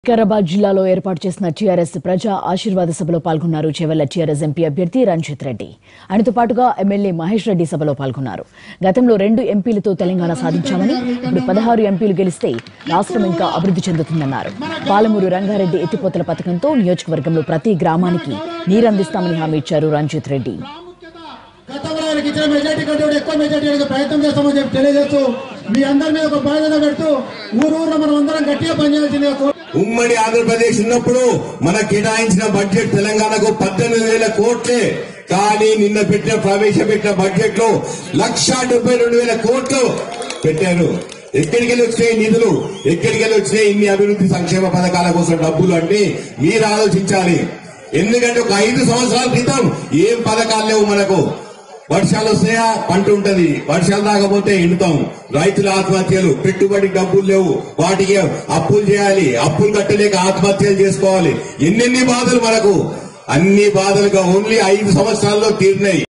వికారాబాద్ జిల్లాలో ఏర్పాటు చేసిన టీఆర్ఎస్ ప్రజా ఆశీర్వాద సభలో పాల్గొన్నారు చేవెళ్ల టీఆర్ఎస్ ఎంపీ అభ్యర్థి రంజిత్ రెడ్డి ఆయనతో పాటుగా ఎమ్మెల్యే మహేష్ రెడ్డి సభలో పాల్గొన్నారు గతంలో రెండు ఎంపీలతో తెలంగాణ సాధించామని ఇప్పుడు పదహారు ఎంపీలు గెలిస్తే రాష్ట్రం ఇంకా అభివృద్ధి చెందుతుందన్నారు పాలమూరు రంగారెడ్డి ఎత్తిపోతల పథకంతో నియోజకవర్గంలో ప్రతి గ్రామానికి నీరందిస్తామని హామీ ఇచ్చారు రంజిత్ రెడ్డి గతంలో ఆయనకి ఇచ్చిన మెజార్టీ కంటే కూడా ఎక్కువ మెజార్టీ అనేది ప్రయత్నం చేస్తామని చెప్పి తెలియజేస్తూ మీ అందరి మీద ఒక బాధ్యత పెడుతూ ఊరు ఊర్లో మనం అందరం గట్టిగా పనిచేయాల్సిందిగా కోరు- ఉమ్మడి ఆంధ్రప్రదేశ్ ఉన్నప్పుడు మన కేటాయించిన బడ్జెట్ తెలంగాణకు పద్దెనిమిది వేల కోట్లే కానీ నిన్న పెట్టిన ప్రవేశపెట్టిన బడ్జెట్ లో లక్ష డెబ్బై రెండు వేల కోట్లు పెట్టారు ఎక్కడికెళ్ళి వచ్చినాయి నిధులు ఎక్కడికెళ్ళి వచ్చినాయి ఇన్ని అభివృద్ధి సంక్షేమ పథకాల కోసం డబ్బులు అంటే మీరు ఆలోచించాలి ఎందుకంటే ఒక ఐదు సంవత్సరాల క్రితం ఏం పథకాలు లేవు మనకు వర్షాలు వస్తాయా పంట ఉంటది వర్షాలు రాకపోతే ఎండుతాం రైతుల ఆత్మహత్యలు పెట్టుబడి డబ్బులు లేవు వాటికి అప్పులు చేయాలి అప్పులు కట్టలేక ఆత్మహత్యలు చేసుకోవాలి ఎన్నెన్ని బాధలు మనకు అన్ని బాధలుగా ఓన్లీ ఐదు సంవత్సరాల్లో తీరినాయి